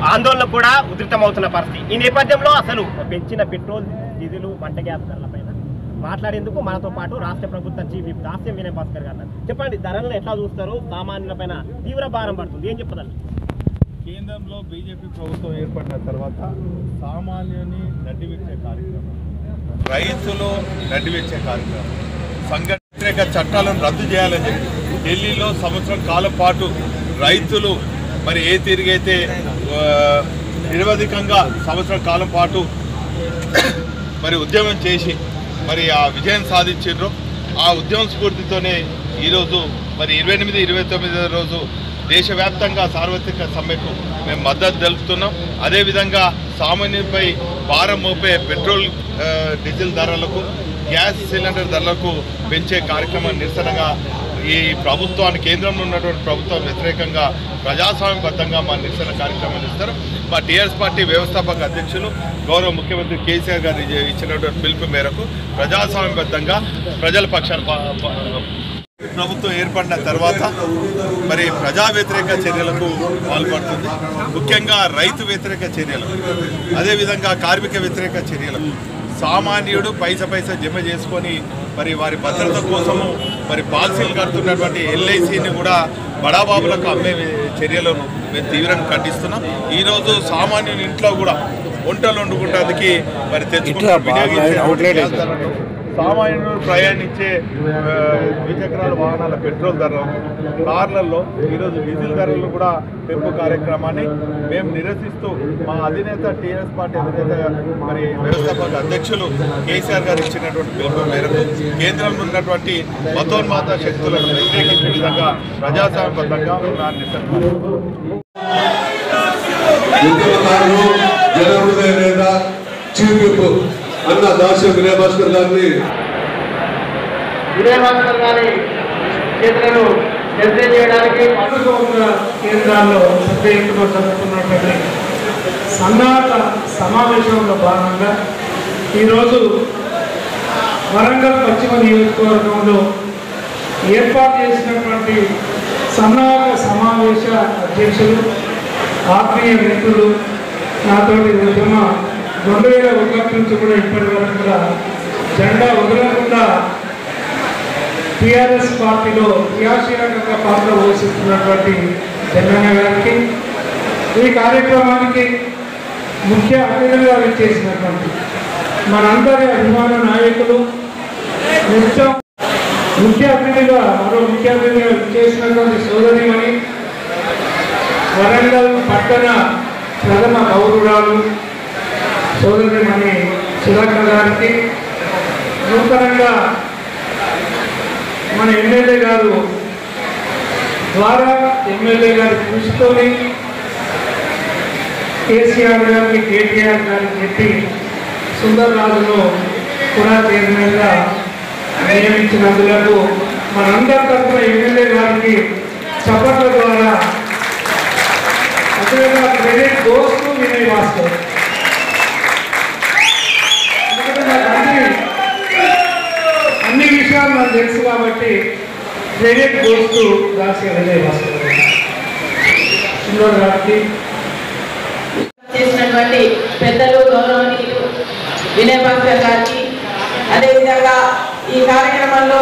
ఆందోళన కూడా ఉధృతమవుతున్న పరిస్థితి ఈ నేపథ్యంలో అసలు పెంచిన పెట్రోల్ డీజిల్ వంట గ్యాస్ ధరలపైన మాట్లాడేందుకు మనతో పాటు రాష్ట్ర ప్రభుత్వ చీఫ్ విప్ దాస్యం వినయ్ భాస్కర్ గారు ఉన్నారు. చెప్పండి ధరలను ఎట్లా చూస్తారు సామాన్యులపైన తీవ్ర భారం పడుతుంది ఏం చెప్పదండి కేంద్రంలో బీజేపీ ప్రభుత్వం ఏర్పడిన తర్వాత సామాన్యుని నడ్డివెచ్చే కార్యక్రమం రైతులు నడ్డివెచ్చే కార్యక్రమం సంఘటన వ్యతిరేక చట్టాలను రద్దు చేయాలని చెప్పి ఢిల్లీలో సంవత్సరం కాలం పాటు రైతులు మరి ఏ తిరిగైతే ఆ, నిరవధికంగా సంవత్సరం కాలం పాటు మరి ఉద్యమం చేసి మరి ఆ విజయం సాధించారు ఆ ఉద్యమ స్ఫూర్తితోనే ఈరోజు మరి ఇరవై ఎనిమిది ఇరవై తొమ్మిదో రోజు దేశవ్యాప్తంగా సార్వత్రిక సమ్మెకు మేము మద్దతు తెలుపుతున్నాం అదేవిధంగా సామాన్యుపై భారం మోపే పెట్రోల్ ఆ, డీజిల్ ధరలకు గ్యాస్ సిలిండర్ ధరలకు పెంచే కార్యక్రమం నిరసనగా ఈ ప్రభుత్వాన్ని కేంద్రంలో ఉన్నటువంటి ప్రభుత్వం వ్యతిరేకంగా ప్రజాస్వామ్యబద్ధంగా మా నిరసన కార్యక్రమాలు ఇస్తారు మా టీఆర్ఎస్ పార్టీ వ్యవస్థాపక అధ్యక్షులు గౌరవ ముఖ్యమంత్రి కేసీఆర్ గారు ఇచ్చే- ఇచ్చినటువంటి పిలుపు మేరకు ప్రజాస్వామ్యబద్ధంగా ప్రజల పక్షాన పా- పా- ప్రభుత్వం ఏర్పడిన తర్వాత మరి ప్రజా వ్యతిరేక చర్యలకు పాల్పడుతుంది ముఖ్యంగా రైతు వ్యతిరేక చర్యలకు అదేవిధంగా కార్మిక వ్యతిరేక చర్యలకు సామాన్యుడు పైస పైస జమ చేసుకొని మరి వారి భద్రత కోసము మరి పాలసీలు కడుతున్నటువంటి ఎల్ఐసిని కూడా బడాబాబులకు అమ్మే చర్యలను మేము తీవ్రంగా ఖండిస్తున్నాం ఈరోజు సామాన్యుని ఇంట్లో కూడా వంటలు వండుకుంటానికి మరి తెచ్చుకుంటున్న వినియోగించే గ్యాస్ ధరలు సామాన్యుడు ప్రయాణించే ఆ, ద్విచక్రాల వాహనాల పెట్రోల్ ధరలు కార్లలో ఈరోజు డీజిల్ ధరలు కూడా పెంపు కార్యక్రమాన్ని మేము నిరసిస్తూ మా అధినేత టీఆర్ఎస్ పార్టీ అధినేత మరి వ్యవస్థాపక అధ్యక్షులు కేసీఆర్ గారు ఇచ్చినటువంటి పిలుపు మేరకు కేంద్రంలో ఉన్నటువంటి మతోన్మాద శక్తులను వ్యతిరేకించే విధంగా ప్రజాస్వామ్యబద్ధంగా నా నిరసన ఉద్యమకారులు జనహృదయ నేత చీఫ్ విప్ అన్న దాస్యం వినయ్ భాస్కర్ గారిని విజయభాస్కర్ గారి చేతులను నిర్ణయం చేయడానికి పండుగ ఉన్న కేంద్రాల్లో పెద్ద ఎత్తున జరుగుతున్నటువంటి సన్నాహక సమావేశంలో భాగంగా ఈరోజు వరంగల్ పశ్చిమ నియోజకవర్గంలో ఏర్పాటు చేసినటువంటి సన్నాహక సమావేశ అధ్యక్షులు ఆత్మీయ మిత్రులు నాతోటి ఉద్యమ రెండు వేల ఒకటి నుంచి కూడా ఇప్పటి వరకు కూడా జెండా వదలకుండా టిఆర్ఎస్ పార్టీలో క్రియాశీలకంగా పాత్ర పోషిస్తున్నటువంటి జగన్న గారికి ఈ కార్యక్రమానికి ముఖ్య అతిథిగా చేసినటువంటి మనందరి అభిమాన నాయకులు నిత్యం ముఖ్య అతిథిగా మరో ముఖ్య అతిథిగా చేసినటువంటి సోదరిమణి వరంగల్ పట్టణ ప్రథమ పౌరురాలు సోదరిమణి సుధాక గారికి నూతనంగా మన ఎమ్మెల్యే గారు ద్వారా ఎమ్మెల్యే గారి కృషితోని కేసీఆర్ గారికి కేటీఆర్ గారికి చెప్పి సుందర్ రాజును కూడా చైర్మన్గా నియమించినందులకు మనందరి తరఫున ఎమ్మెల్యే గారికి చప్పట్ల ద్వారా అదేవిధంగా క్రెడిట్ దోస్తు వినయ్ భాస్కర్ ఎందుకంటే నాకు అన్ని అన్ని విషయాలు నాకు తెలుసు కాబట్టి క్రెడిట్ దోస్తు దాసి వినయ్ భాస్కర్ గారు. సుందర్ గారికి చేసినటువంటి పెద్దలు గౌరవనీయులు వినయ్ భాస్కర్ గారికి అదేవిధంగా ఈ కార్యక్రమంలో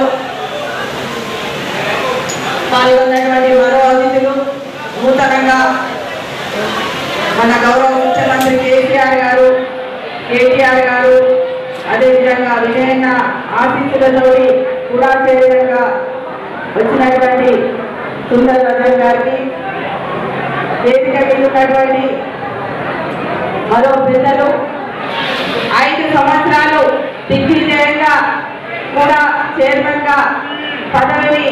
పాల్గొన్నటువంటి మరో అతిథులు నూతనంగా మన గౌరవ ముఖ్యమంత్రి కేసీఆర్ గారు కేటీఆర్ గారు అదేవిధంగా విజయన్న ఆశీస్సులతో కూడా విధంగా వచ్చినటువంటి సుందర్ రజన్ గారికి వేదిక మీద ఉన్నటువంటి మరో పెద్దలు ఐదు సంవత్సరాలు దిగ్విజయంగా కూడా చైర్మన్ గా పదవిని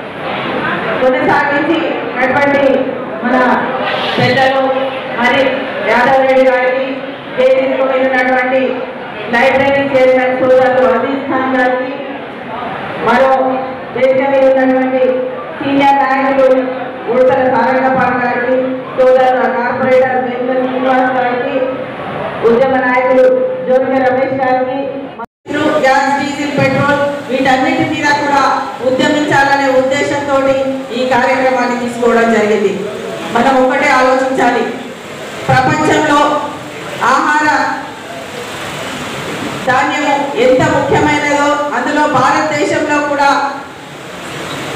కొనసాగించినటువంటి మన పెద్దలు మరి యాదవ్ రెడ్డి గారికి వేదికకు మీద ఉన్నటువంటి లైబ్రరీ చైర్మన్ సోదరులు అజీజ్ ఖాన్ గారికి మరో వేదిక మీద ఉన్నటువంటి సీనియర్ నాయకులు ఉడతల సారంగపాల్ గారికి సోదరుల కార్పొరేటర్ వెంకట శ్రీనివాస్ గారికి ఉద్యమ నాయకులు జ్యోతిక రమేష్ గారికి మరియు గ్యాస్ డీజిల్ పెట్రోల్ వీటన్నిటి మీద కూడా ఉద్యమించాలనే ఉద్దేశంతో ఈ కార్యక్రమాన్ని తీసుకోవడం జరిగింది మనం ఒకటే ఆలోచించాలి ప్రపంచ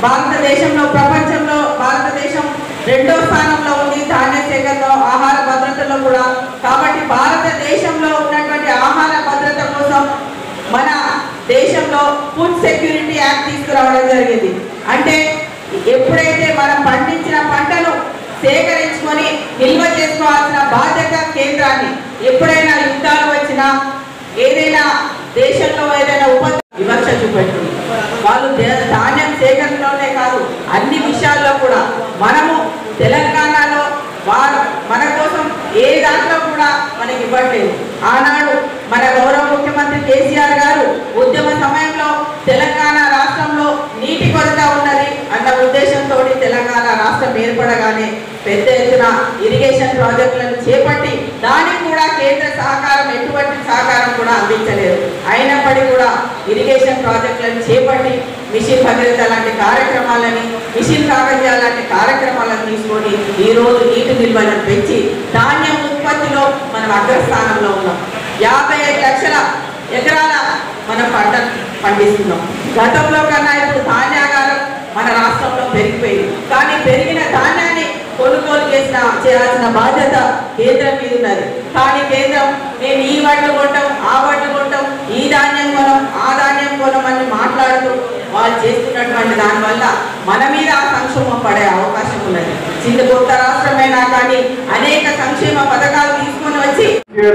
భారతదేశంలో ప్రపంచంలో భారతదేశం రెండో స్థానంలో ఉంది ధాన్య సేకరణలో ఆహార భద్రతలో కూడా కాబట్టి భారతదేశంలో ఉన్నటువంటి ఆహార భద్రత కోసం మన దేశంలో ఫుడ్ సెక్యూరిటీ యాక్ట్ తీసుకురావడం జరిగింది అంటే ఎప్పుడైతే మనం పండించిన పంటను సేకరించుకొని నిల్వ చేసుకోవాల్సిన బాధ్యత కేంద్రాన్ని ఎప్పుడైనా యుద్ధాలు వచ్చినా ఏదైనా దేశంలో ఏదైనా ఉప వివక్ష చూపెట్టుంది వాళ్ళు దే- ధాన్యం సేకరణలోనే కాదు అన్ని విషయాల్లో కూడా మనము తెలంగాణలో వారు మన కోసం ఏ దాంట్లో కూడా మనకి ఇవ్వట్లేదు ఆనాడు మన గౌరవ ముఖ్యమంత్రి కేసీఆర్ గారు ఉద్యమ సమయంలో తెలంగాణ రాష్ట్రంలో నీటి కొరత ఉన్నది అన్న ఉద్దేశంతో తెలంగాణ రాష్ట్రం ఏర్పడగానే పెద్ద ఎత్తున ఇరిగేషన్ ప్రాజెక్టులను చేపట్టి దానికి కూడా కేంద్ర సహకారం ఎటువంటి సహకారం కూడా అందించలేదు అయినప్పటికీ కూడా ఇరిగేషన్ ప్రాజెక్టులను చేపట్టి మిషన్ భగీరథ లాంటి కార్యక్రమాలని మిషన్ కాకతీయ లాంటి కార్యక్రమాలను తీసుకొని ఈ రోజు నీటి నిల్వలను పెంచి ధాన్యం ఉత్పత్తిలో మనం అగ్రస్థానంలో ఉన్నాం యాభై ఐదు లక్షల ఎకరాల మనం పంట పండిస్తున్నాం గతంలో కన్నా ఇప్పుడు ధాన్యాగారం మన రాష్ట్రంలో పెరిగిపోయింది కానీ పెరిగిన ధాన్యాన్ని కొనుగోలు చేసిన చేయాల్సిన బాధ్యత కేంద్రం మీద ఉన్నది కానీ కేంద్రం మేము ఈ వడ్లు కొంటాం ఆ వడ్లు కొంటాం ఈ ధాన్యం కొనం ఆ ధాన్యం కొనం అని మాట్లాడుతూ వాళ్ళు చేస్తున్నటువంటి దానివల్ల మన మీద ఆ సంక్షోభం పడే అవకాశం ఉన్నది చిన్న కొత్త రాష్ట్రమైనా కానీ అనేక సంక్షేమ పథకాలు తీసుకొని వచ్చి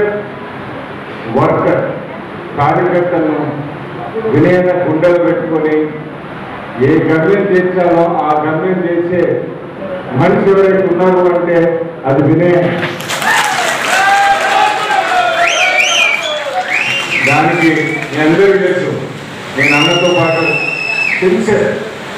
వర్కర్ కార్యకర్తలను వినయంగా గుండెలు పెట్టుకొని ఏ గమ్యం చేర్చాలో ఆ గమ్యం చేసే మనిషి ఎవరైతే ఉన్నారు అంటే అది వినయం దానికి మీ అందరికీ తెలుసు నేను అన్నతో పాటు సిన్సియర్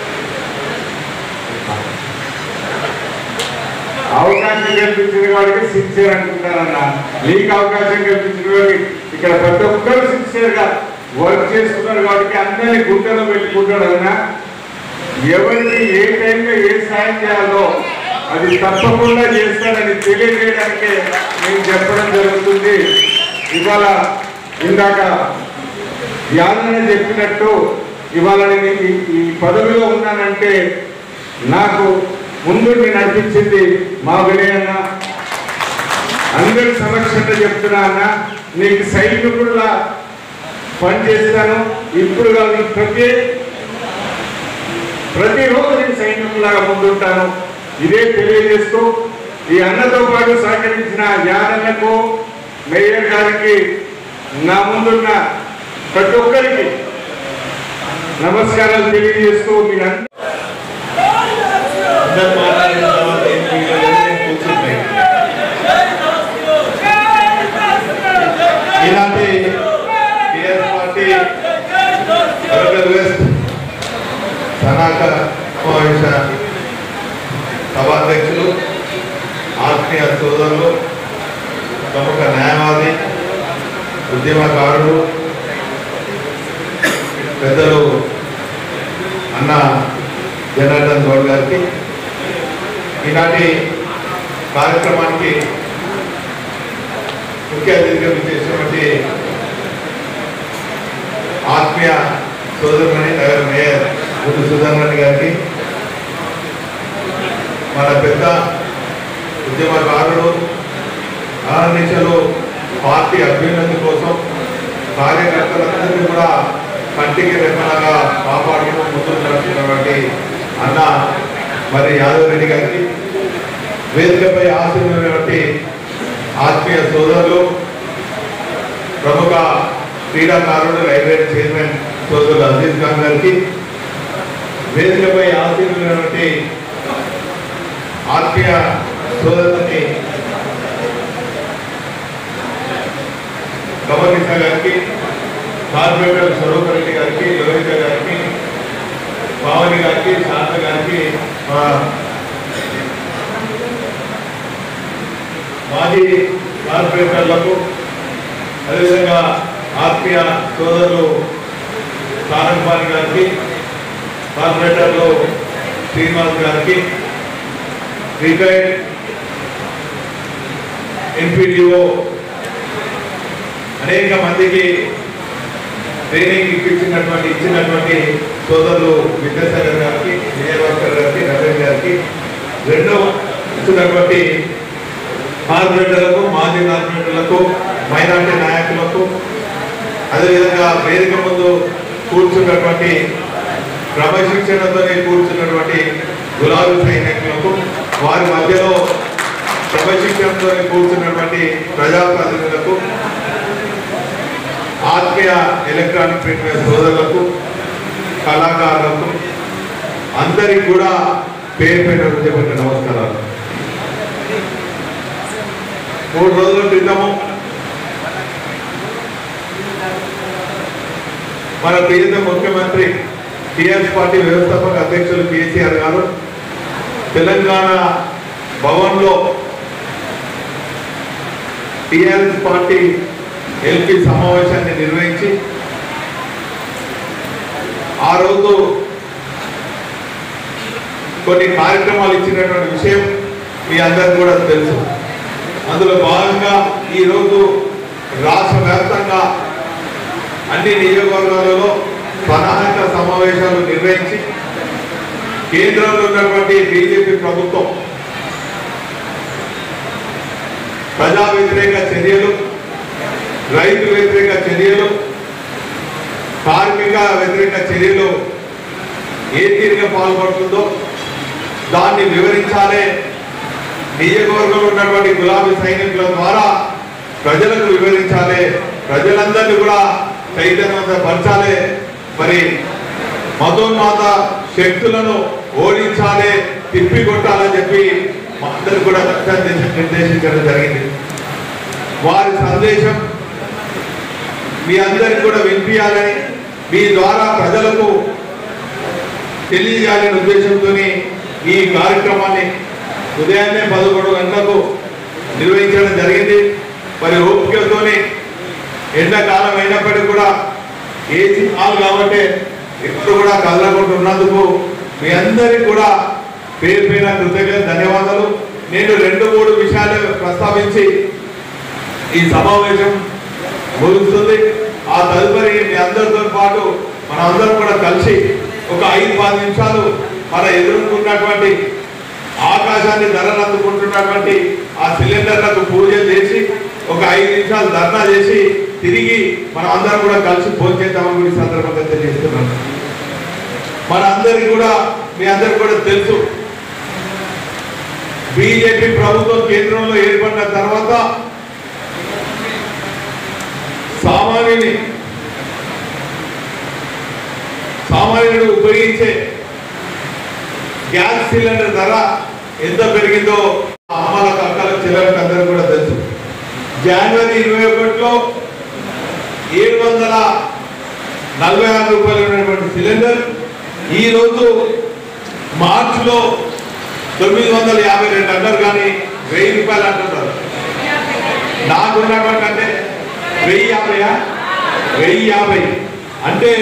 అవకాశం కల్పించిన వాడికి సిన్సియర్ అనుకుంటారన్న నీకు అవకాశం కల్పించిన వాడికి ఇక్కడ ప్రతి ఒక్కరు సిన్సియర్ గా వర్క్ చేస్తున్నారు కాబట్టి అందరినీ గుండెలో పెట్టుకుంటాడన్నా ఎవరికి ఏ టైంలో ఏ సాయం చేయాలో అది తప్పకుండా చేస్తాడని తెలియజేయడానికే నేను చెప్పడం జరుగుతుంది ఇవాళ ఇందాక యాదన చెప్పినట్టు ఇవాళ నేను ఈ- ఈ పదవిలో ఉన్నానంటే నాకు ముందు నేను నడిపించింది మా వినయన్న అందరి సమక్షంలో చెప్తున్నా అన్న నీకు సైనికుడుగా పనిచేస్తాను ఇప్పుడు కాదు నీకు ప్రతి ప్రతిరోజు నేను సైనికులాగా ముందుంటాను ఇదే తెలియజేస్తూ ఈ అన్నతో పాటు సహకరించిన యాదన్నకు మేయర్ గారికి నా ముందున్న ప్రతి ఒక్కరికి నమస్కారాలు తెలియజేస్తూ మీరందరూ అందరు మాట్లాడిన తర్వాత ఏం మిగలలేదు, కూర్చుంటాయి. ఈనాటి టీఆర్ఎస్ పార్టీ వరంగల్ వెస్ట్ సనాక సమావేశ సభాధ్యక్షులు ఆత్మీయ సోదరులు ప్రముఖ న్యాయవాది ఉద్యమకారుడు పెద్దలు అన్న జనార్దన్ గౌడ్ గారికి ఈనాటి కార్యక్రమానికి ముఖ్య అతిథిగా చేసినటువంటి ఆత్మీయ సోదరుమణి నగర మేయర్ ముందు సుధాకర్ గారికి మన పెద్ద ఉద్యమకారుడు ఆనందించలు పార్టీ అభ్యున్నతి కోసం కార్యకర్తలందరినీ కూడా కంటికి రెప్పలాగా కాపాడుతూ ముందుకు నడుస్తున్నటువంటి అన్న మరి యాదవ్ రెడ్డి గారికి వేదికపై ఆశీర్వైనటువంటి ఆత్మీయ సోదరులు ప్రముఖ క్రీడాకారుడు లైబ్రరీ చైర్మన్ సోదరులు అజీజ్ ఖాన్ గారికి వేదికపై ఆశీర్వైనటువంటి ఆత్మీయ సోదరుని గమనించ గారికి కార్పొరేటర్ స్వరూప రెడ్డి గారికి లోహిత గారికి పావని గారికి శాంత గారికి మా మాజీ కార్పొరేటర్లకు అదేవిధంగా ఆత్మీయ సోదరులు సారంగపాణి గారికి కార్పొరేటర్లు శ్రీనివాస్ గారికి రిటైర్డ్ ఎన్పిడిఓ అనేక మందికి ట్రైనింగ్ ఇప్పించినటువంటి ఇచ్చినటువంటి సోదరులు విద్యాసాగర్ గారికి విజయభాస్కర్ గారికి రమేష్ గారికి రెండో ఇచ్చినటువంటి కార్పొరేటర్లకు మాజీ కార్పొరేటర్లకు మైనార్టీ నాయకులకు అదేవిధంగా వేదిక ముందు కూర్చున్నటువంటి క్రమశిక్షణతో కూర్చున్నటువంటి గులాబీ సైనికులకు వారి మధ్యలో క్రమశిక్షణతో కూర్చున్నటువంటి ప్రజాప్రతినిధులకు ఆత్మీయ ఎలక్ట్రానిక్ ప్రింట్ మీడియా సోదరులకు కళాకారులకు అందరికి కూడా పేరు పేరు చెప్పిన నమస్కారాలు మూడు రోజుల క్రితము మన ప్రియత ముఖ్యమంత్రి టిఆర్ఎస్ పార్టీ వ్యవస్థాపక అధ్యక్షులు కేసీఆర్ గారు తెలంగాణ భవన్లో టిఆర్ఎస్ పార్టీ ఎల్పి సమావేశాన్ని నిర్వహించి ఆ రోజు కొన్ని కార్యక్రమాలు ఇచ్చినటువంటి విషయం మీ అందరికి కూడా తెలుసు అందులో భాగంగా ఈరోజు రాష్ట్ర వ్యాప్తంగా అన్ని నియోజకవర్గాలలో ప్రణాళిక సమావేశాలు నిర్వహించి కేంద్రంలో ఉన్నటువంటి బీజేపీ ప్రభుత్వం ప్రజా వ్యతిరేక చర్యలు రైతు వ్యతిరేక చర్యలు కార్మిక వ్యతిరేక చర్యలు ఏ తీరుగా పాల్పడుతుందో దాన్ని వివరించాలి నియోజకవర్గంలో ఉన్నటువంటి గులాబీ సైనికుల ద్వారా ప్రజలకు వివరించాలి ప్రజలందరినీ కూడా చైతన్యవంతపరచాలి మరి మతోన్మాత శక్తులను ఓడించాలి తిప్పి కొట్టాలని చెప్పి మా అందరికి కూడా దిశానిర్దేశం నిర్దేశించడం జరిగింది వారి సందేశం మీ అందరికి కూడా వినిపించాలని మీ ద్వారా ప్రజలకు తెలియజేయాలనే ఉద్దేశంతో ఈ కార్యక్రమాన్ని ఉదయాన్నే పదకొండు గంటలకు నిర్వహించడం జరిగింది మరి ఓపికతోని ఎండాకాలం అయినప్పటికీ కూడా ఏసీ హాల్ కాబట్టి ఎప్పుడు కూడా కదలకుండా ఉన్నందుకు మీ అందరికీ కూడా పేరు పైన కృతజ్ఞత ధన్యవాదాలు నేను రెండు మూడు విషయాలు ప్రస్తావించి ఈ సమావేశం ముగుస్తుంది ఆ తదుపరి మీ అందరితో పాటు మన అందరం కూడా కలిసి ఒక ఐదు పది నిమిషాలు మన ఎదుర్కొన్నటువంటి ఆకాశాన్ని ధరలు అందుకుంటున్నటువంటి ఆ సిలిండర్లకు పూజలు చేసి ఒక ఐదు నిమిషాలు ధర్నా చేసి తిరిగి మనం అందరం కూడా కలిసి భోజనం చేద్దామని కూడా ఈ సందర్భంగా తెలియజేస్తున్నాను మన అందరికి కూడా మీ అందరికి కూడా తెలుసు బీజేపీ ప్రభుత్వం కేంద్రంలో ఏర్పడిన తర్వాత సామాన్యుని సామాన్యుడు ఉపయోగించే గ్యాస్ సిలిండర్ ధర ఎంత పెరిగిందో ఆ అమ్మలకు అక్కలకు చెల్లెలకు అందరూ కూడా తెలుసు జనవరి ఇరవై ఒకటిలో ఏడు వందల నలభై ఆరు రూపాయలు ఉన్నటువంటి సిలిండర్ ఈ రోజు మార్చిలో తొమ్మిది వందల యాభై రెండు అంటారు కానీ వెయ్యి రూపాయలు అంటున్నారు నాకున్నటువంటి అంటే వెయ్యి యాభైయా వెయ్యి యాభై అంటే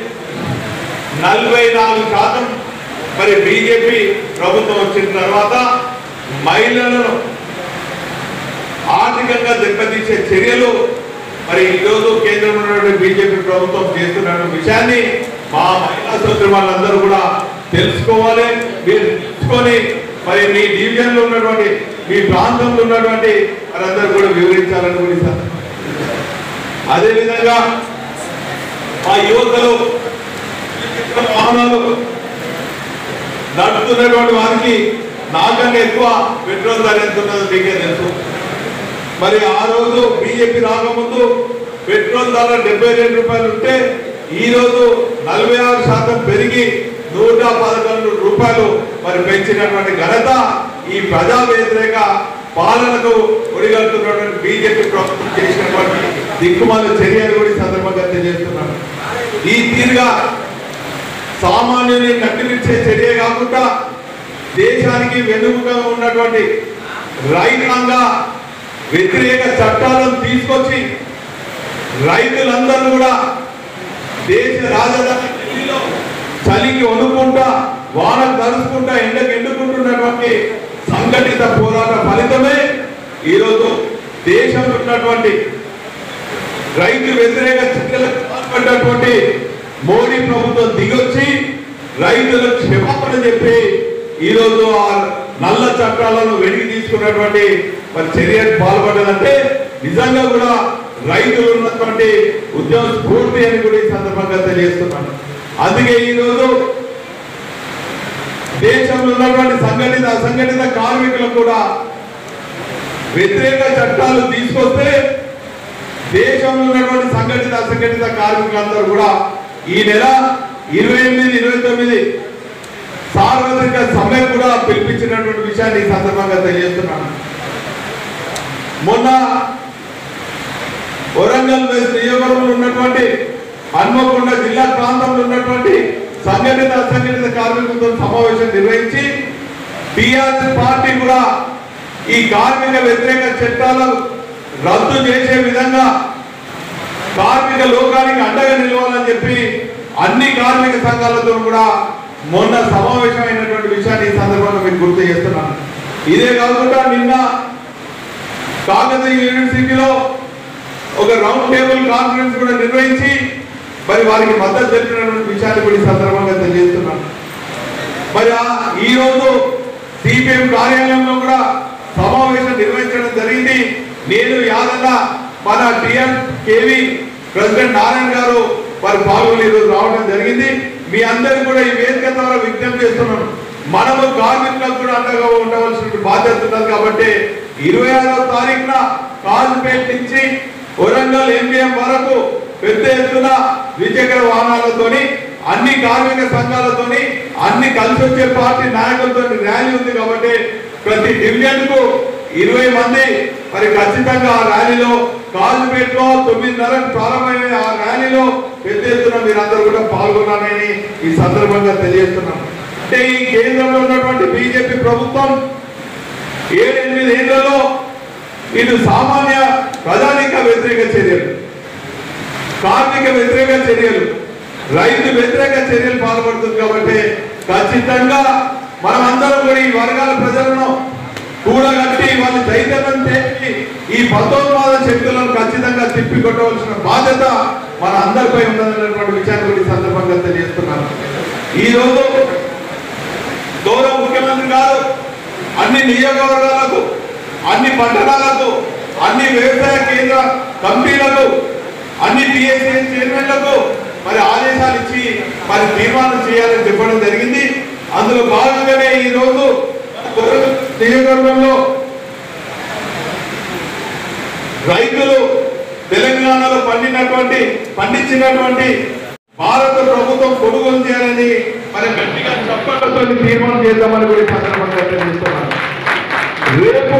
నలభై నాలుగు శాతం మరి బీజేపీ ప్రభుత్వం వచ్చిన తర్వాత మహిళలను ఆర్థికంగా దెబ్బతీసే చర్యలు మరి ఈరోజు కేంద్రంలో ఉన్నటువంటి బీజేపీ ప్రభుత్వం చేస్తున్న విషయాన్ని మా మహిళా సోదరు వాళ్ళందరూ కూడా తెలుసుకోవాలి మీరు తెలుసుకొని మరి మీ డివిజన్లో ఉన్నటువంటి మీ ప్రాంతంలో ఉన్నటువంటి వారందరూ కూడా వివరించాలని కూడా ఈ సందర్భంగా అదేవిధంగా మా యువతలు వాహనాలు నడుపుతున్నటువంటి వారికి నాకన్నా ఎక్కువ పెట్రోల్ ధర ఎంత ఉన్నదో మీకే తెలుసు మరి ఆ రోజు బీజేపీ రాకముందు పెట్రోల్ ధర డెబ్బై రెండు రూపాయలు ఉంటే ఈ రోజు నలభై ఆరు శాతం పెరిగి నూట పదకొండు రూపాయలు మరి పెంచినటువంటి ఘనత ఈ ప్రజా వ్యతిరేక పాలనకు ఒడిగడుతున్నటువంటి బీజేపీ ప్రభుత్వం చేసినటువంటి దిక్కుమాల చర్యలు కూడా ఈ సందర్భంగా తెలియజేస్తున్నాను ఈ తీరుగా సామాన్యుని కట్టినిచ్చే చర్య కాకుండా దేశానికి వెన్నుముకగా ఉన్నటువంటి రైతాంగ వ్యతిరేక చట్టాలను తీసుకొచ్చి రైతులందరూ కూడా దేశ రాజధాని ఢిల్లీలో చలికి వణుకుంటా వాన తరుచుకుంటా ఎండకు ఎండుకుంటున్నటువంటి సంఘటిత పోరాట ఫలితమే ఈరోజు దేశంలో ఉన్నటువంటి రైతు వ్యతిరేక చర్యలకు పాల్పడినటువంటి మోడీ ప్రభుత్వం దిగొచ్చి రైతులకు క్షమాపణ చెప్పి ఈరోజు ఆ నల్ల చట్టాలను వెలికి తీసుకున్నటువంటి మరి చర్యకు పాల్పడ్డదంటే నిజంగా కూడా రైతులు ఉన్నటువంటి ఉద్యమ స్ఫూర్తి అని కూడా ఈ సందర్భంగా తెలియజేస్తున్నాను అందుకే ఈరోజు దేశంలో ఉన్నటువంటి సంఘటిత అసంఘటిత కార్మికులకు కూడా వ్యతిరేక చట్టాలు తీసుకొస్తే దేశంలో ఉన్నటువంటి సంఘటిత అసంఘటిత కార్మికులందరూ కూడా ఈ నెల ఇరవై ఎనిమిది ఇరవై తొమ్మిది సార్వత్రిక సమ్మె కూడా పిలిపించినటువంటి విషయాన్ని ఈ సందర్భంగా తెలియజేస్తున్నాను మొన్న వరంగల్ వెస్ట్ నియోజకవర్గంలో ఉన్నటువంటి హన్మకొండ జిల్లా ప్రాంతంలో ఉన్నటువంటి సంఘటిత అసంఘటిత కార్మికులతో సమావేశం నిర్వహించి టిఆర్ఎస్ పార్టీ కూడా ఈ కార్మిక వ్యతిరేక చట్టాలు రద్దు చేసే విధంగా కార్మిక లోకానికి అండగా నిలవాలని చెప్పి అన్ని కార్మిక సంఘాలతో కూడా మొన్న సమావేశమైనటువంటి విషయాన్ని ఈ సందర్భంగా మీకు గుర్తు చేస్తున్నాను ఇదే కాకుండా నిన్న కాకతీయ యూనివర్సిటీలో ఒక రౌండ్ టేబుల్ కాన్ఫరెన్స్ కూడా నిర్వహించి మరి వారికి మద్దతు తెలిపినటువంటి విషయాన్ని కూడా ఈ సందర్భంగా తెలియజేస్తున్నాను మరి ఆ- ఈ రోజు సిపిఎం కార్యాలయంలో కూడా సమావేశం నిర్వహించడం జరిగింది నేను యాదన్న మన టిఎం కేవి ప్రెసిడెంట్ నారాయణ గారు వారి పాల్గొని ఈరోజు రావడం జరిగింది మీ అందరికి కూడా ఈ వేదిక ద్వారా విజ్ఞప్తి చేస్తున్నాను మనము కార్మికులకు కూడా అండగా ఉండవలసిన బాధ్యత ఉన్నది కాబట్టి ఇరవై ఆరో తారీఖున కాజుపేట నుంచి వరంగల్ ఎంబీఎం వరకు పెద్ద ఎత్తున ద్విచక్ర వాహనాలతోని అన్ని కార్మిక సంఘాలతోని అన్ని కలిసి వచ్చే పార్టీ నాయకులతో ర్యాలీ ఉంది కాబట్టి ప్రతి డివిజన్ కు ఇరవై మంది మరి ఖచ్చితంగా ఆ ర్యాలీలో కాజుపేటలో తొమ్మిదిన్నరకు ప్రారంభమైన ఆ ర్యాలీలో పెద్ద ఎత్తున మీరందరూ కూడా పాల్గొన్నారని ఈ సందర్భంగా తెలియజేస్తున్నాం అంటే ఈ కేంద్రంలో ఉన్నటువంటి బీజేపీ ప్రభుత్వం ఏడు ఎనిమిది ఏళ్లలో ఇటు సామాన్య ప్రజానిక వ్యతిరేక చర్యలు కార్మిక వ్యతిరేక చర్యలు రైతు వ్యతిరేక చర్యలు పాల్పడుతుంది కాబట్టి ఖచ్చితంగా మనమందరం కూడా ఈ వర్గాల ప్రజలను కూడగట్టి వాళ్ళు చైతన్యం చేసి ఈ పతోన్మాద శక్తులను ఖచ్చితంగా తిప్పి కొట్టవలసిన బాధ్యత మన అందరిపై ఉన్నదన్నటువంటి విషయాన్ని కూడా ఈ సందర్భంగా తెలియజేస్తున్నాను ఈ రోజు గౌరవ ముఖ్యమంత్రి గారు అన్ని నియోజకవర్గాలకు అన్ని పట్టణాలకు అన్ని వ్యవసాయ కేంద్ర కమిటీలకు అన్ని టిఎస్సీ చైర్మన్లకు మరి ఆదేశాలు ఇచ్చి మరి తీర్మానం చేయాలని చెప్పడం జరిగింది అందులో భాగంగానే ఈ రోజు నియోజకవర్గంలో రైతులు తెలంగాణలో పండినటువంటి పండించినటువంటి భారత ప్రభుత్వం కొనుగోలు చేయాలని మరి గట్టిగా చప్పట్లతో తీర్మానం చేద్దామని కూడా ఈ సందర్భంగా తెలియజేస్తున్నాను రేపు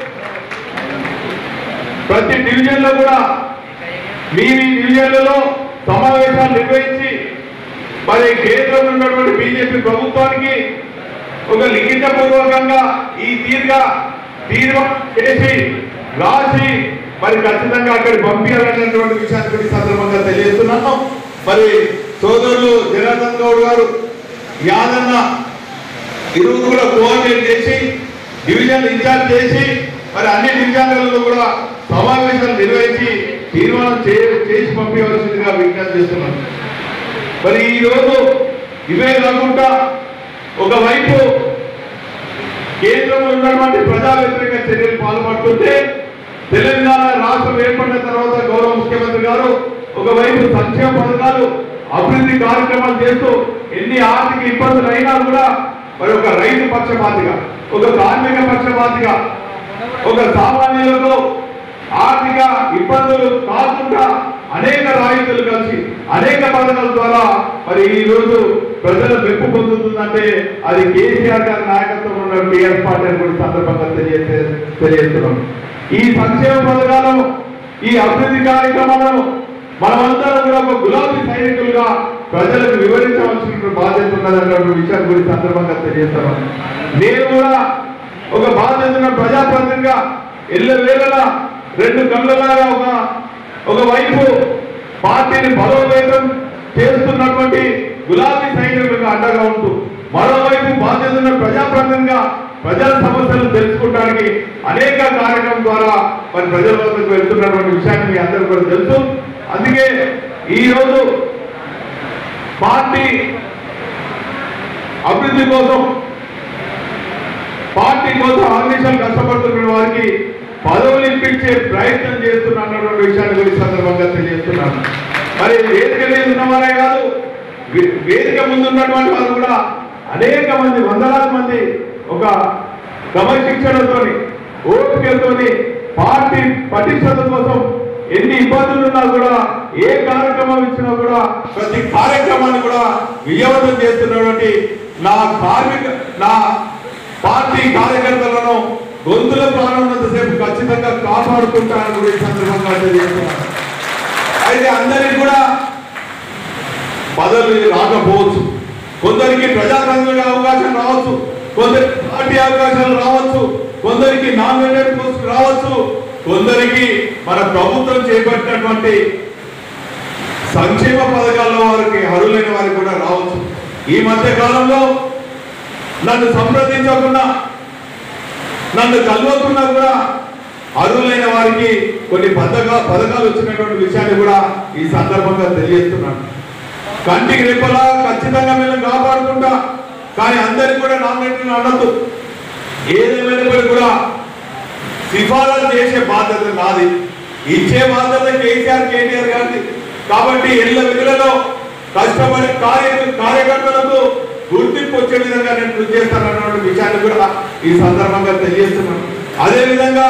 ప్రతి డివిజన్ లో కూడా మీ మీ డివిజన్లలో సమావేశాలు నిర్వహించి మరి కేంద్రంలో ఉన్నటువంటి బీజేపీ ప్రభుత్వానికి ఒక లిఖిత పూర్వకంగా ఈ తీరుగా తీర్మానం చేసి రాసి మరి ఖచ్చితంగా అక్కడ పంపించాలనేటువంటి విషయాన్ని కూడా ఈ సందర్భంగా తెలియజేస్తున్నాను మరి సోదరులు జనార్దన్ గౌడ్ గారు యాదన్న ఇరువురు కూడా కోఆర్డినేట్ చేసి డివిజన్ ఇన్ఛార్జ్ చేసి మరి అన్ని డివిజన్లలో కూడా సమావేశాలు నిర్వహించి తీర్మానం చే- చేసి పంపించవలసిందిగా విజ్ఞప్తి చేస్తున్నాను మరి ఈ రోజు ఇవే కాకుండా ఒకవైపు కేంద్రంలో ఉన్నటువంటి ప్రజా వ్యతిరేక చర్యలు పాల్పడుతుంటే తెలంగాణ రాష్ట్రం ఏర్పడిన తర్వాత గౌరవ ముఖ్యమంత్రి గారు ఒకవైపు సంక్షేమ పథకాలు అభివృద్ధి కార్యక్రమాలు చేస్తూ ఎన్ని ఆర్థిక ఇబ్బందులు అయినా కూడా మరి ఒక రైతు పక్షపాతిగా ఒక కార్మిక పక్షపాతిగా ఒక సామాన్యులకు ఆర్థిక ఇబ్బందులు కాకుండా అనేక రాయితీలు కలిసి అనేక పథకాల ద్వారా మరి ఈ రోజు ప్రజల మెప్పు పొందుతుందంటే అది కేసీఆర్ గారి నాయకత్వం ఉన్న టీఆర్ఎస్ పార్టీ అని కూడా సందర్భంగా తెలియజే తెలియజేస్తున్నాం ఈ సంక్షేమ పథకాలను ఈ అభివృద్ధి కార్యక్రమాలను మనమందరం కూడా ఒక గులాబీ సైనికులుగా ప్రజలకు వివరించవలసిన బాధ్యత ఉన్నదన్నటువంటి విషయాన్ని గురించి సందర్భంగా తెలియజేస్తున్నాం నేను కూడా ఒక బాధ్యత ఉన్న ప్రజాప్రతినిధిగా ఎల్ల వేళలా రెండు కళ్ళలాగా ఒక ఒక వైపు పార్టీని బలోపేతం చేస్తున్నటువంటి గులాబీ సైనికులుగా అండగా ఉంటూ మరోవైపు బాధ్యత ఉన్న ప్రజాప్రతినిధిగా ప్రజల సమస్యలు తెలుసుకోవడానికి అనేక కార్యక్రమం ద్వారా మరి ప్రజల వద్దకు వెళ్తున్నటువంటి విషయాన్ని మీ అందరూ కూడా తెలుసు అందుకే ఈ రోజు పార్టీ అభివృద్ధి కోసం పార్టీ కోసం ఆర్గనైజేషన్ కష్టపడుతున్న వారికి పదవులు ఇప్పించే ప్రయత్నం చేస్తున్నటువంటి విషయాన్ని గురించి సందర్భంగా తెలియజేస్తున్నాను మరి వేదిక మీద ఉన్నవారే కాదు వే- వేదిక ముందు ఉన్నటువంటి వారు కూడా అనేక మంది వందలాది మంది ఒక క్రమశిక్షణతోని ఓపికతోని పార్టీ పటిష్టత కోసం ఎన్ని ఇబ్బందులు ఉన్నా కూడా ఏ కార్యక్రమం ఇచ్చినా కూడా ప్రతి కార్యక్రమాన్ని కూడా విజయవంతం చేస్తున్నటువంటి నా కార్మిక నా పార్టీ కార్యకర్తలను గొంతుల ప్రాణంతసేపు ఖచ్చితంగా కాపాడుకుంటానని కూడా ఈ సందర్భంగా తెలియజేస్తున్నాను అయితే అందరికీ కూడా పదవులు రాకపోవచ్చు కొందరికి ప్రజాతంత్రంగా అవకాశం రావచ్చు కొందరికి పార్టీ అవకాశాలు రావచ్చు కొందరికి నామినేటెడ్ పోస్ట్ రావచ్చు కొందరికి మన ప్రభుత్వం చేపట్టినటువంటి సంక్షేమ పథకాల్లో వారికి అర్హులైన వారికి కూడా రావచ్చు ఈ మధ్య కాలంలో నన్ను సంప్రదించకుండా నన్ను కలవకుండా కూడా అర్హులైన వారికి కొన్ని పథకా పథకాలు వచ్చినటువంటి విషయాన్ని కూడా ఈ సందర్భంగా తెలియజేస్తున్నాను కంటికి రెప్పలా ఖచ్చితంగా మేము కాపాడుకుంటా కానీ అందరికి కూడా నామినేషన్ అనద్దు ఏదేమైనప్పటికీ కూడా సిఫారసు చేసే బాధ్యత నాది ఇచ్చే బాధ్యత కేసీఆర్ కేటీఆర్ గారిది కాబట్టి ఎల్ల విధులలో కష్టపడి కార్య కార్యకర్తలకు గుర్తింపు వచ్చే విధంగా నేను కృషి చేస్తానన్నటువంటి విషయాన్ని కూడా ఈ సందర్భంగా తెలియజేస్తున్నాను అదే విధంగా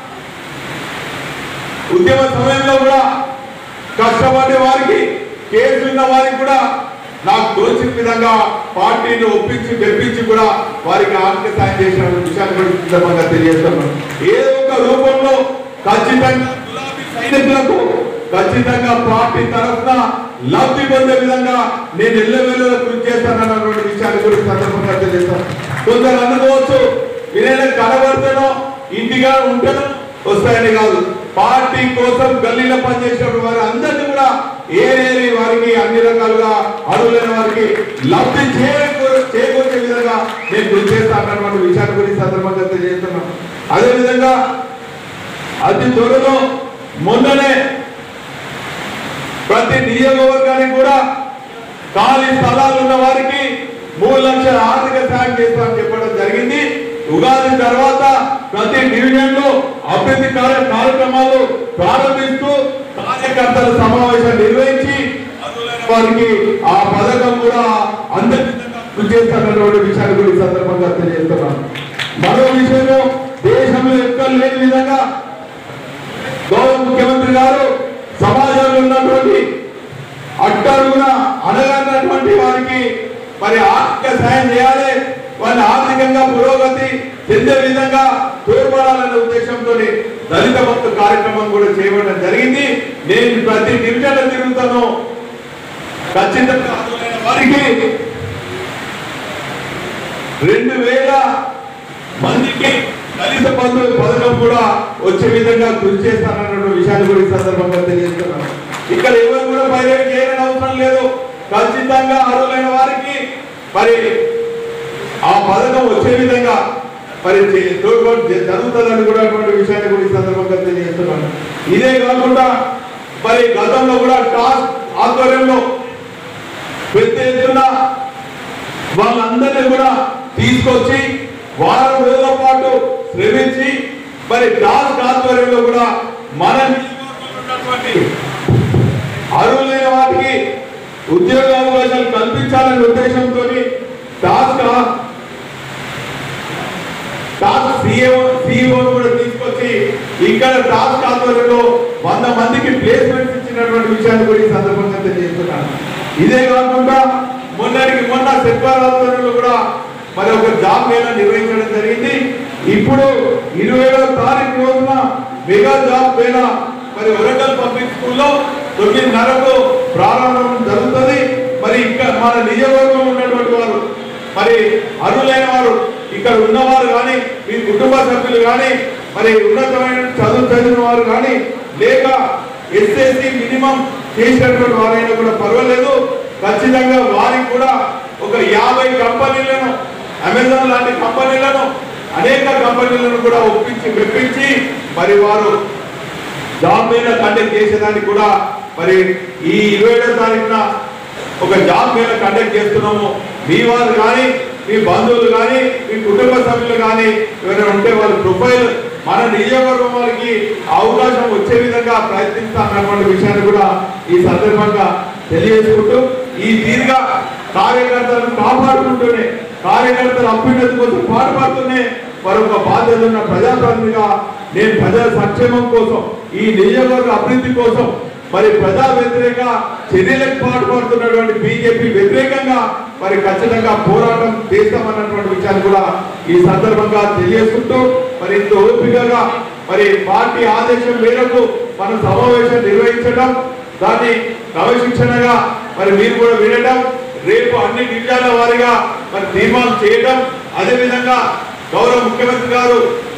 ఉద్యమ సమయంలో కూడా కష్టపడే వారికి కేసు ఉన్న వారికి కూడా నాకు తోచిన విధంగా పార్టీని ఒప్పించి మెప్పించి కూడా వారికి ఆర్థిక సాయం చేసిన విషయాన్ని కూడా ఈ సందర్భంగా తెలియజేస్తున్నాను ఏదో ఒక రూపంలో ఖచ్చితంగా గులాబీ సైనికులకు ఖచ్చితంగా పార్టీ తరఫున లబ్ధి పొందే విధంగా నేను ఎల్లవేళలో కృషి చేస్తానన్నటువంటి విషయాన్ని కూడా ఈ సందర్భంగా తెలియజేస్తాను కొందరు అనుకోవచ్చు నేనైనా కనబడతానో ఇంటిగా ఉంటానో వస్తాయని కాదు పార్టీ కోసం గల్లీలో పనిచేసిన వారి అందరినీ కూడా ఏరేరి వారికి అన్ని రకాలుగా అర్హులైన వారికి లబ్ధి చేకూర చేకూర్చే విధంగా నేను కృషి చేస్తానన్నటువంటి విషయాన్ని గురించి సందర్భంగా తెలియజేస్తున్నాను అదేవిధంగా అతి త్వరలో మొన్ననే ప్రతి నియోజకవర్గానికి కూడా ఖాళీ స్థలాలు ఉన్న వారికి మూడు లక్షల ఆర్థిక సాయం చేస్తామని చెప్పడం జరిగింది ఉగాది తర్వాత ప్రతి డివిజన్ లో అభివృద్ధి కార్య కార్యక్రమాలు ప్రారంభిస్తూ కార్యకర్తల సమావేశం నిర్వహించి అర్హులైన వారికి ఆ పథకం కూడా అందరి విధంగా కృషి చేస్తానన్నటువంటి విషయాన్ని కూడా ఈ సందర్భంగా తెలియజేస్తున్నాను మరో విషయంలో దేశంలో ఎక్కడ లేని విధంగా గౌరవ ముఖ్యమంత్రి గారు సమాజంలో ఉన్నటువంటి అట్టడుగున అనగన్నటువంటి వారికి మరి ఆర్థిక సాయం చేయాలి వారిని ఆర్థికంగా పురోగతి చెందే విధంగా తోడ్పడాలనే ఉద్దేశంతో దళిత భక్తు కార్యక్రమం కూడా చేయడం జరిగింది నేను ప్రతి డివిజన్ తిరుగుతాను ఖచ్చితంగా అర్హులైన వారికి రెండు వేల మందికి దళిత బంధు పథకం కూడా వచ్చే విధంగా కృషి చేస్తానన్న విషయాన్ని కూడా ఈ సందర్భంగా తెలియజేస్తున్నాను ఇక్కడ ఎవరు కూడా పైరేట్ చేయని అవసరం లేదు ఖచ్చితంగా అర్హులైన వారికి మరి ఆ పథకం వచ్చే విధంగా మరి చే- తోడ్పాటు జ- జరుగుతుందని కూడా అటువంటి విషయాన్ని కూడా ఈ సందర్భంగా తెలియజేస్తున్నాను ఇదే కాకుండా మరి గతంలో కూడా టాస్క్ ఆధ్వర్యంలో పెద్ద ఎత్తున వాళ్ళందరినీ కూడా తీసుకొచ్చి వారం రోజుల పాటు శ్రమించి మరి టాస్క్ ఆధ్వర్యంలో కూడా మన నియోజకవర్గంలో ఉన్నటువంటి అర్హులైన వాటికి ఉద్యోగ అవకాశాలు కల్పించాలనే ఉద్దేశంతో టాస్క్ టాస్క్ సీఎం సీఈఓ కూడా తీసుకొచ్చి ఇక్కడ టాస్క్ ఆధ్వర్యంలో వంద మందికి ప్లేస్మెంట్స్ ఇచ్చినటువంటి విషయాన్ని కూడా ఈ సందర్భంగా తెలియజేస్తున్నాను ఇదే కాకుండా మొన్నటికి మొన్న సెప్టార్ ఆధ్వర్యంలో కూడా మరి ఒక జాబ్ మేళా నిర్వహించడం జరిగింది ఇప్పుడు ఇరవైవ తారీఖు రోజున మెగా జాబ్ మేళా మరి వరంగల్ పబ్లిక్ స్కూల్లో తొమ్మిదిన్నరకు ప్రారంభం జరుగుతుంది మరి ఇక్కడ మన నియోజకవర్గంలో ఉన్నటువంటి వారు మరి అర్హులైన వారు ఇక్కడ ఉన్నవారు కానీ మీ కుటుంబ సభ్యులు కానీ మరి ఉన్నతమైన చదువు చదివిన వారు కానీ లేక ఎస్ఎస్సి మినిమం చేసినటువంటి వారైనా కూడా పర్వాలేదు ఖచ్చితంగా వారికి కూడా ఒక యాభై కంపెనీలను అమెజాన్ లాంటి కంపెనీలను అనేక కంపెనీలను కూడా ఒప్పించి మెప్పించి మరి వారు జాబ్ మీద కండక్ట్ చేసేదానికి కూడా మరి ఈ ఇరవై ఏడో తారీఖున ఒక జాబ్ మీద కండక్ట్ చేస్తున్నాము మీ వారు కానీ మీ బంధువులు కానీ మీ కుటుంబ సభ్యులు కానీ ఎవరైనా ఉంటే వాళ్ళ ప్రొఫైల్ మన నియోజకవర్గం వారికి అవకాశం వచ్చే విధంగా ప్రయత్నిస్తామన్నటువంటి విషయాన్ని కూడా ఈ సందర్భంగా తెలియజేసుకుంటూ ఈ తీరుగా కార్యకర్తలను కాపాడుకుంటూనే కార్యకర్తల అభ్యున్నతి కోసం పాటుపడుతూనే మరొక బాధ్యత ఉన్న ప్రజాప్రతినిధిగా నేను ప్రజల సంక్షేమం కోసం ఈ నియోజకవర్గ అభివృద్ధి కోసం మరి ప్రజా వ్యతిరేక చర్యలకు పాటుపడుతున్నటువంటి బీజేపీ వ్యతిరేకంగా మరి ఖచ్చితంగా పోరాటం చేస్తామన్నటువంటి విషయాన్ని కూడా ఈ సందర్భంగా తెలియజేసుకుంటూ మరి ఇంత ఓపికగా మరి పార్టీ ఆదేశం మేరకు మన సమావేశం నిర్వహించడం దాన్ని క్రమశిక్షణగా మరి మీరు కూడా వినడం రేపు అన్ని గిరిజాల వారిగా మరి తీర్మానం చేయడం అదేవిధంగా గౌరవ ముఖ్యమంత్రి గారు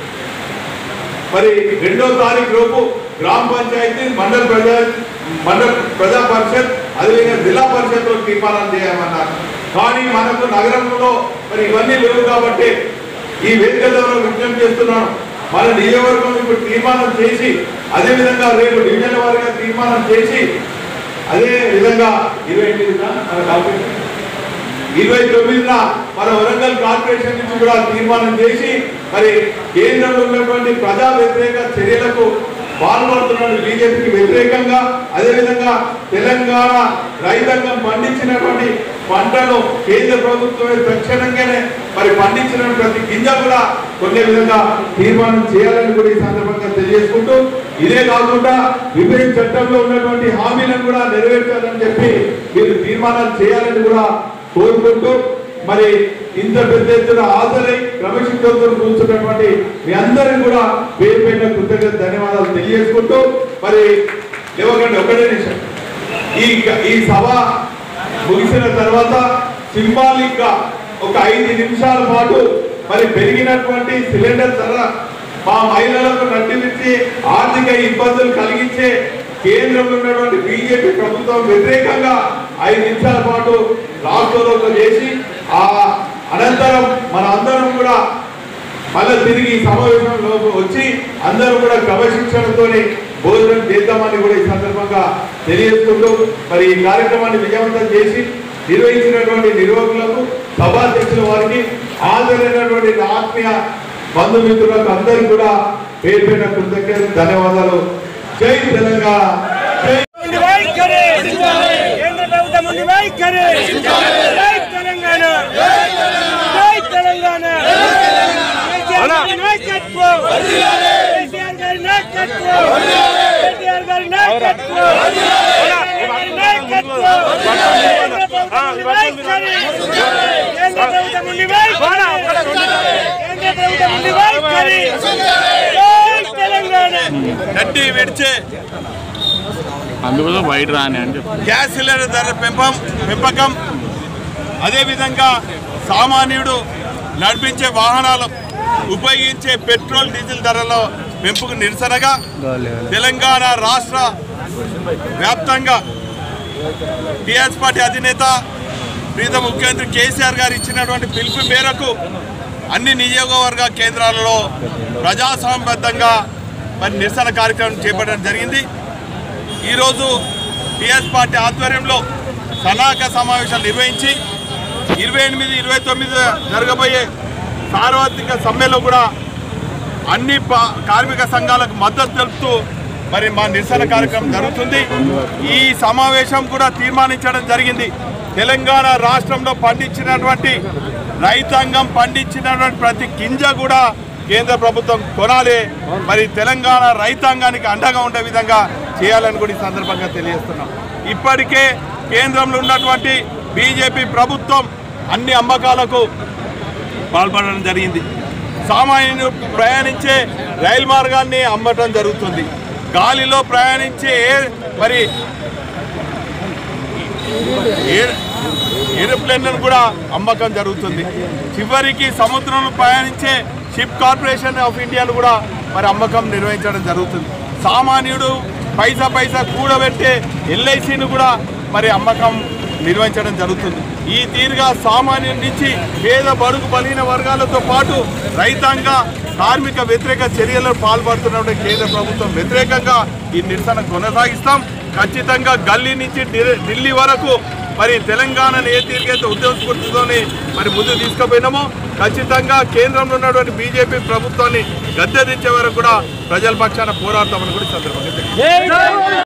మరి రెండో తారీఖు లోపు గ్రామ పంచాయతీ మండల ప్రజా మండల ప్రజా పరిషత్ అదేవిధంగా జిల్లా పరిషత్ తీర్మానం చేయమన్నారు కానీ మనకు నగరంలో మరి ఇవన్నీ లేవు కాబట్టి ఈ వేదిక ద్వారా విజ్ఞప్తి చేస్తున్నాను మన నియోజకవర్గం ఇప్పుడు తీర్మానం చేసి అదేవిధంగా రేపు డివిజన్ వారిగా తీర్మానం చేసి అదే విధంగా ఇరవై ఎనిమిదిన మన కార్పొరేషన్ ఇరవై తొమ్మిదిన మన వరంగల్ కార్పొరేషన్ నుంచి కూడా తీర్మానం చేసి మరి కేంద్రంలో ఉన్నటువంటి ప్రజా వ్యతిరేక చర్యలకు పాల్పడుతున్న బీజేపీకి వ్యతిరేకంగా అదేవిధంగా తెలంగాణ రైతాంగం పండించినటువంటి పంటను కేంద్ర ప్రభుత్వమే తక్షణంగానే మరి పండించిన ప్రతి గింజ కూడా కొనే విధంగా తీర్మానం చేయాలని కూడా ఈ సందర్భంగా తెలియజేసుకుంటూ ఇదే కాకుండా విభజన చట్టంలో ఉన్నటువంటి హామీలను కూడా నెరవేర్చాలని చెప్పి మీరు తీర్మానాలు చేయాలని కూడా కోరుకుంటూ మరి ఇంత పెద్ద ఎత్తున హాజరై క్రమశిక్షణతో కూర్చున్నటువంటి మీ అందరికీ కూడా పేరు పైన కృతజ్ఞత ధన్యవాదాలు తెలియజేసుకుంటూ మరి ఇవ్వకండి ఒకటే నిమిషం ఈ ఈ సభ ముగిసిన తర్వాత సింబాలిక్ గా ఒక ఐదు నిమిషాల పాటు మరి పెరిగినటువంటి సిలిండర్ ధర మా మహిళలకు నటించి ఆర్థిక ఇబ్బందులు కలిగించే కేంద్రంలో ఉన్నటువంటి బీజేపీ ప్రభుత్వం వ్యతిరేకంగా ఐదు నిమిషాల పాటు రాష్ట్రంలో చేసి ఆ అనంతరం మన అందరం కూడా మళ్ళీ తిరిగి ఈ సమావేశంలో వచ్చి అందరూ కూడా క్రమశిక్షణతోని భోజనం చేద్దామని కూడా ఈ సందర్భంగా తెలియజేస్తుంటూ మరి ఈ కార్యక్రమాన్ని విజయవంతం చేసి నిర్వహించినటువంటి నిర్వాహకులకు సభాధ్యక్షుల వారికి హాజరైనటువంటి నా ఆత్మీయ బంధుమిత్రులకు అందరికీ కూడా పేరు పేరున కృతజ్ఞతలు ధన్యవాదాలు జై తెలంగాణ జై ముందు వైఖరి కేంద్ర ప్రభుత్వం ముందు వైఖరి జై తెలంగాణ జై తెలంగాణ కేసీఆర్ గారి నాయకత్వం కేసీఆర్ గారి నాయకత్వం కేసీఆర్ గారి నాయకత్వం కేసీఆర్ గారి నాయకత్వం కేంద్ర ప్రభుత్వం ముందు వైఖరి కేంద్ర ప్రభుత్వం ముందు వైఖరి కేంద్ర ప్రభుత్వం ముందు వైఖరి జై తెలంగాణ నడ్డి విడిచే అందుకోసం వైట్ రాని అని చెప్పి గ్యాస్ సిలిండర్ ధర పెంపం పెంపకం అదేవిధంగా సామాన్యుడు నడిపించే వాహనాలు ఉపయోగించే పెట్రోల్ డీజిల్ ధరల పెంపుకు నిరసనగా తెలంగాణ రాష్ట్ర వ్యాప్తంగా టీఆర్ఎస్ పార్టీ అధినేత ప్రీత ముఖ్యమంత్రి కేసీఆర్ గారు ఇచ్చినటువంటి పిలుపు మేరకు అన్ని నియోజకవర్గ కేంద్రాలలో ప్రజాస్వామ్యబద్ధంగా మరి నిరసన కార్యక్రమం చేపట్టడం జరిగింది ఈరోజు టీఎస్ పార్టీ ఆధ్వర్యంలో సన్నాహక సమావేశాలు నిర్వహించి ఇరవై ఎనిమిది ఇరవై తొమ్మిది జరగబోయే సార్వత్రిక సమ్మెలో కూడా అన్ని పా- కార్మిక సంఘాలకు మద్దతు తెలుపుతూ మరి మా నిరసన కార్యక్రమం జరుగుతుంది ఈ సమావేశం కూడా తీర్మానించడం జరిగింది తెలంగాణ రాష్ట్రంలో పండించినటువంటి రైతాంగం పండించినటువంటి ప్రతి గింజ కూడా కేంద్ర ప్రభుత్వం కొనాలి మరి తెలంగాణ రైతాంగానికి అండగా ఉండే విధంగా చేయాలని కూడా ఈ సందర్భంగా తెలియజేస్తున్నాం ఇప్పటికే కేంద్రంలో ఉన్నటువంటి బీజేపీ ప్రభుత్వం అన్ని అమ్మకాలకు పాల్పడడం జరిగింది సామాన్యులు ప్రయాణించే రైలు మార్గాన్ని అమ్మటం జరుగుతుంది గాలిలో ప్రయాణించే ఏ- మరి ఏ- ఏరోప్లేన్లను కూడా అమ్మకం జరుగుతుంది చివరికి సముద్రంలో ప్రయాణించే షిప్ కార్పొరేషన్ ఆఫ్ ఇండియాను కూడా మరి అమ్మకం నిర్వహించడం జరుగుతుంది సామాన్యుడు పైసా పైసా కూడబెట్టే ఎల్ఐసిని కూడా మరి అమ్మకం నిర్వహించడం జరుగుతుంది ఈ తీరుగా సామాన్యుడి నుంచి పేద బడుగు బలహీన వర్గాలతో పాటు రైతాంగ కార్మిక వ్యతిరేక చర్యలకు పాల్పడుతున్నటువంటి కేంద్ర ప్రభుత్వం వ్యతిరేకంగా ఈ నిరసన కొనసాగిస్తాం ఖచ్చితంగా గల్లీ నుంచి ఢి- ఢిల్లీ వరకు మరి తెలంగాణను ఏ తీరుగైతే ఉద్యమ స్ఫూర్తితోని మరి ముందు తీసుకుపోయినామో ఖచ్చితంగా కేంద్రంలో ఉన్నటువంటి బీజేపీ ప్రభుత్వాన్ని గద్దె దించే వరకు కూడా ప్రజల పక్షాన పోరాడతామని కూడా ఈ సందర్భంగా తెలియజేస్తున్నాను.